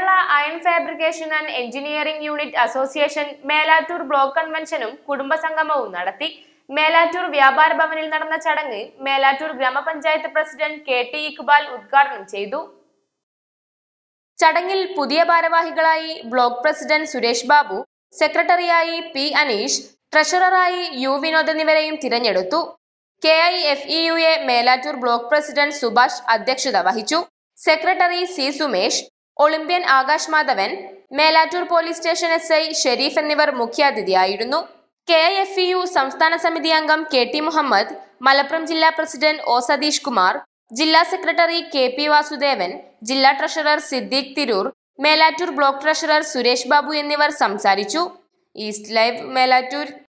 Kerala iron fabrication and engineering unit association Melattur block കൺവെൻഷനും കുടുംബസംഗമവും നടത്തി മേലാറ്റൂർ വ്യാപാര ഭവനിൽ നടന്ന ചടങ്ങ് മേലാറ്റൂർ ഗ്രാമപഞ്ചായത്ത് പ്രസിഡന്റ് കെ ടി ഇക്ബാൽ ഉദ്ഘാടനം ചെയ്തു ചടങ്ങിൽ പുതിയ ഭാരവാഹികളായി ബ്ലോക്ക് പ്രസിഡന്റ് സുരേഷ് ബാബു സെക്രട്ടറിയായി പി അനീഷ് ട്രഷററായി യു വിനോദ് എന്നിവരെയും തിരഞ്ഞെടുത്തു K I F E U A Melattur block president Subhash അധ്യക്ഷത വഹിച്ചു secretary C Sumesh olympian Akash Madhavan Melattur police station S I Sherif എന്നിവർ മുഖ്യാതിഥിയായിരുന്നു K I F E U സംസ്ഥാന സമിതി അംഗം കെ ടി മുഹമ്മദ് മലപ്പുറം ജില്ലാ പ്രസിഡന്റ് ഒ സതീഷ് കുമാർ ജില്ലാ സെക്രട്ടറി കെ പി വാസുദേവൻ ജില്ലാ treasurer Siddique Tirur Melattur block treasurer Suresh Babu എന്നിവർ സംസാരിച്ചു ഈസ്റ്റ് ലൈവ് മേലാറ്റൂർ